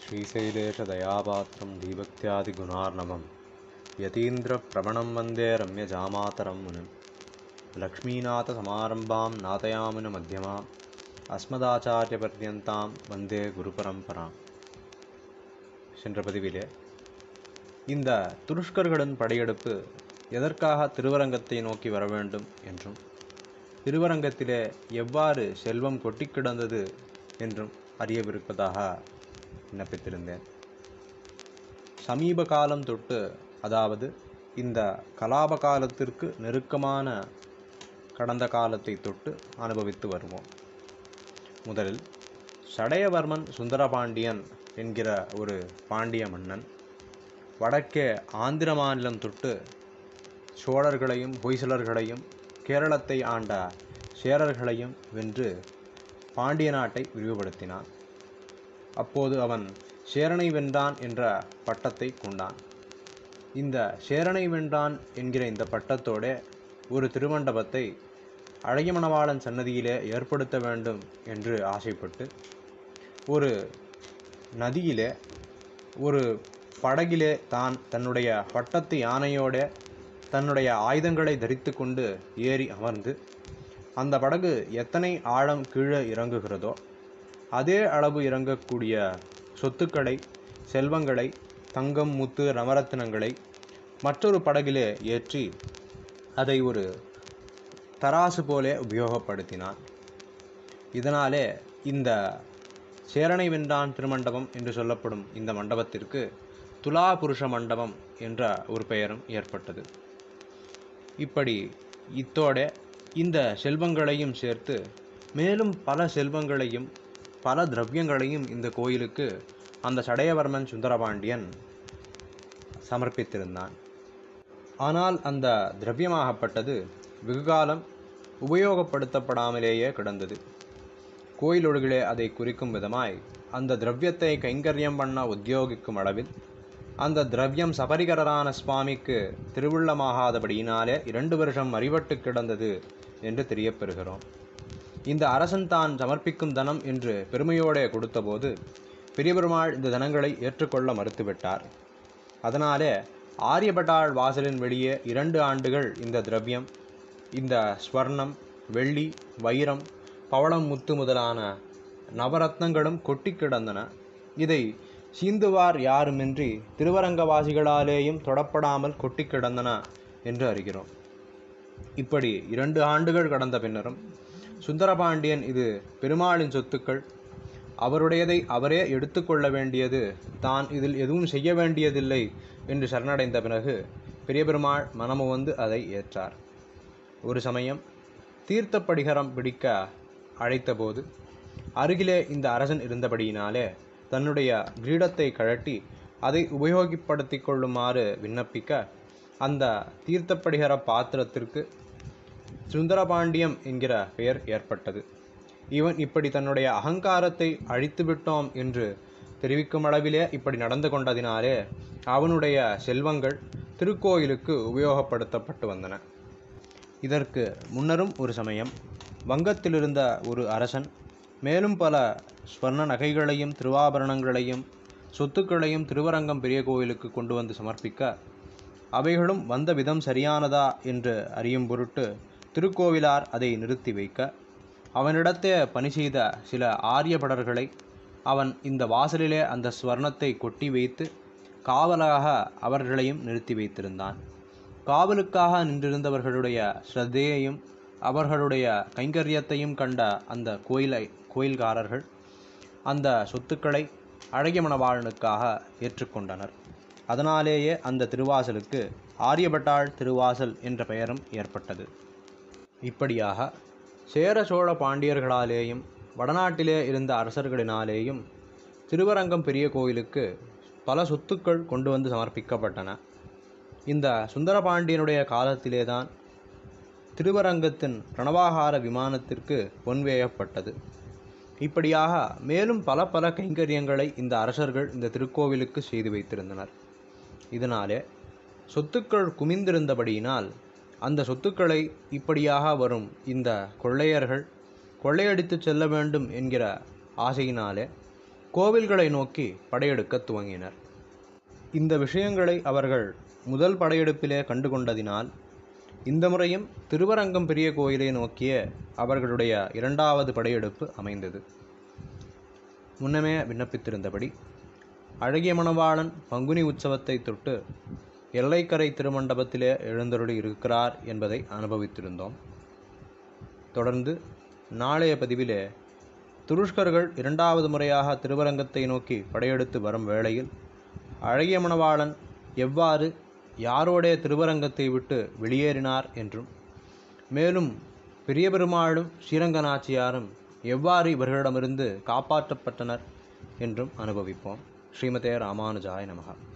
श्रीशैलेशदयापात्रं दीभक्त्यादिगुणार्णवं यतीन्द्रप्रवणं वन्दे रम्यजामातरं मुनिं लक्ष्मीनाथसमारम्भां नाथयामुनमध्यमाम् अस्मदाचार्यपर्यन्तां வந்தே குருபரம்பராம் சென்ற பதிவிலே இந்த துருஷ்கர்களின் படையெடுப்பு எதற்காக திருவரங்கத்தை நோக்கி வர வேண்டும் என்றும் திருவரங்கத்திலே எவ்வாறு செல்வம் கொட்டி கிடந்தது என்றும் அறியவிருப்பதாக விண்ணப்பித்திருந்தேன் சமீப காலம் தொட்டு அதாவது இந்த கலாப காலத்திற்கு நெருக்கமான கடந்த காலத்தை தொட்டு அனுபவித்து வருவோம் முதலில் சடையவர்மன் சுந்தரபாண்டியன் என்கிற ஒரு பாண்டிய மன்னன் வடக்கே ஆந்திர மாநிலம் தொட்டு சோழர்களையும் ஹொய்சலர்களையும் கேரளத்தை ஆண்ட சேரர்களையும் வென்று பாண்டிய நாட்டை விரிவுபடுத்தினான் அப்போது அவன் சேரனை வென்றான் என்ற பட்டத்தை கொண்டான் இந்த சேரனை வென்றான் என்கிற இந்த பட்டத்தோட ஒரு திருமண்டபத்தை அழகிமணவாளன் சன்னதியிலே ஏற்படுத்த வேண்டும் என்று ஆசைப்பட்டு ஒரு நதியிலே ஒரு படகிலே தான் தன்னுடைய பட்டத்து யானையோட தன்னுடைய ஆயுதங்களை தரித்து கொண்டு ஏறி அமர்ந்து அந்த படகு எத்தனை ஆழம் கீழே இறங்குகிறதோ அதே அளவு இறங்கக்கூடிய சொத்துக்களை செல்வங்களை தங்கம் முத்து நவரத்தினங்களை மற்றொரு படகிலே ஏற்றி அதை ஒரு தராசு போலே உபயோகப்படுத்தினான் இதனாலே இந்த சேரனை வென்றான் திருமண்டபம் என்று சொல்லப்படும் இந்த மண்டபத்திற்கு துலா புருஷ மண்டபம் என்ற ஒரு பெயரும் ஏற்பட்டது இப்படி இத்தோட இந்த செல்வங்களையும் சேர்த்து மேலும் பல செல்வங்களையும் பல திரவியங்களையும் இந்த கோயிலுக்கு அந்த சடையவர்மன் சுந்தரபாண்டியன் சமர்ப்பித்திருந்தான் ஆனால் அந்த திரவியமாகப்பட்டது வெகுகாலம் உபயோகப்படுத்தப்படாமலேயே கிடந்தது கோயிலொழுகிலே அதை குறிக்கும் விதமாய் அந்த திரவியத்தை கைங்கரியம் பண்ண உத்தியோகிக்கும் அளவில் அந்த திரவியம் சபரிகரரான சுவாமிக்கு திருவுள்ளமாகாதபடியினாலே இரண்டு வருஷம் அறிவட்டு கிடந்தது என்று தெரியப்பெறுகிறோம் இந்த அரசன் தான் சமர்ப்பிக்கும் தனம் என்று பெருமையோடே கொடுத்தபோது பெரியபெருமாள் இந்த தனங்களை ஏற்றுக்கொள்ள மறுத்துவிட்டார் அதனாலே ஆரியபட்டாள் வாசலின் வெளியே இரண்டு ஆண்டுகள் இந்த திரவியம் இந்த ஸ்வர்ணம் வெள்ளி வைரம் பவளம் முத்து முதலான நவரத்னங்களும் கொட்டி கிடந்தன இதை சீந்துவார் யாருமின்றி திருவரங்கவாசிகளாலேயும் தொடப்படாமல் கொட்டி கிடந்தன என்று அறிகிறோம் இப்படி இரண்டு ஆண்டுகள் கடந்த பின்னரும் சுந்தரபாண்டியன் இது பெருமாளின் சொத்துக்கள் அவருடையதை அவரே எடுத்துக்கொள்ள வேண்டியது தான் இதில் எதுவும் செய்ய வேண்டியதில்லை என்று சரணடைந்த பிறகு பெரிய பெருமாள் மனமு வந்து அதை ஏற்றார் ஒரு சமயம் தீர்த்த படிகரம் பிடிக்க அழைத்தபோது அருகிலே இந்த அரசன் இருந்தபடியினாலே தன்னுடைய கிரீடத்தை கழட்டி அதை உபயோகப்படுத்தி கொள்ளுமாறு விண்ணப்பிக்க அந்த தீர்த்தப்படிகர பாத்திரத்திற்கு சுந்தரபாண்டியம் என்கிற பெயர் ஏற்பட்டது இவன் இப்படி தன்னுடைய அகங்காரத்தை அழித்து விட்டோம் என்று தெரிவிக்கும் அளவிலே இப்படி நடந்து கொண்டதினாலே அவனுடைய செல்வங்கள் திருக்கோயிலுக்கு உபயோகப்படுத்தப்பட்டு வந்தன இதற்கு முன்னரும் ஒரு சமயம் வங்கத்திலிருந்த ஒரு அரசன் மேலும் பல ஸ்வர்ண நகைகளையும் திருவாபரணங்களையும் சொத்துக்களையும் திருவரங்கம் பெரிய கோயிலுக்கு கொண்டு வந்து சமர்ப்பிக்க அவைகளும் வந்த விதம் சரியானதா என்று அறியும் பொருட்டு திருக்கோவிலார் அதை நிறுத்தி வைக்க அவனிடத்தே பணி செய்த சில ஆரியபடர்களை அவன் இந்த வாசலிலே அந்த ஸ்வர்ணத்தை கொட்டி வைத்து காவலாக அவர்களையும் நிறுத்தி வைத்திருந்தான் காவலுக்காக நின்றிருந்தவர்களுடைய ஸ்ரத்தையையும் அவர்களுடைய கைங்கரியத்தையும் கண்ட அந்த கோயிலை கோயில்காரர்கள் அந்த சொத்துக்களை அழகிய மணவாளனுக்காக ஏற்றுக்கொண்டனர் அதனாலேயே அந்த திருவாசலுக்கு ஆரியபட்டாள் திருவாசல் என்ற பெயரும் ஏற்பட்டது இப்படியாக சேர சோழ பாண்டியர்களாலேயும் வடநாட்டிலே இருந்த அரசர்களினாலேயும் திருவரங்கம் பெரிய கோயிலுக்கு பல சொத்துக்கள் கொண்டு வந்து சமர்ப்பிக்கப்பட்டன இந்த சுந்தரபாண்டியனுடைய காலத்திலேதான் திருவரங்கத்தின் பிரணவாகார விமானத்திற்கு பொன்வேயப்பட்டது இப்படியாக மேலும் பல பல கைங்கரியங்களை இந்த அரசர்கள் இந்த திருக்கோவிலுக்கு செய்து வைத்திருந்தனர் இதனாலே சொத்துக்கள் குமிந்திருந்தபடியினால் அந்த சொத்துக்களை இப்படியாக வரும் இந்த கொள்ளையர்கள் கொள்ளையடித்து செல்ல வேண்டும் என்கிற ஆசையினாலே கோவில்களை நோக்கி படையெடுக்கத் துவங்கினர் இந்த விஷயங்களை அவர்கள் முதல் படையெடுப்பிலே கண்டுகொண்டதினால் இந்த முறையும் திருவரங்கம் பெரிய கோயிலை நோக்கிய அவர்களுடைய இரண்டாவது படையெடுப்பு அமைந்தது முன்னமே விண்ணப்பித்திருந்தபடி அழகிய மணவாளன் பங்குனி உற்சவத்தை தொட்டு எல்லைக்கரை திருமண்டபத்திலே எழுந்தருளி இருக்கிறார் என்பதை அனுபவித்திருந்தோம் தொடர்ந்து நாளைய பதிவிலே துருஷ்கர்கள் இரண்டாவது முறையாக திருவரங்கத்தை நோக்கி படையெடுத்து வரும் வேளையில் அழகிய மணவாளன் எவ்வாறு யாரோடே திருவரங்கத்தை விட்டு வெளியேறினார் என்றும் மேலும் பெரிய பெருமாளும் ஸ்ரீரங்க நாச்சியாரும் எவ்வாறு இவர்களிடமிருந்து காப்பாற்றப்பட்டனர் என்றும் அனுபவிப்போம் ஸ்ரீமதே ராமானுஜாய நமகா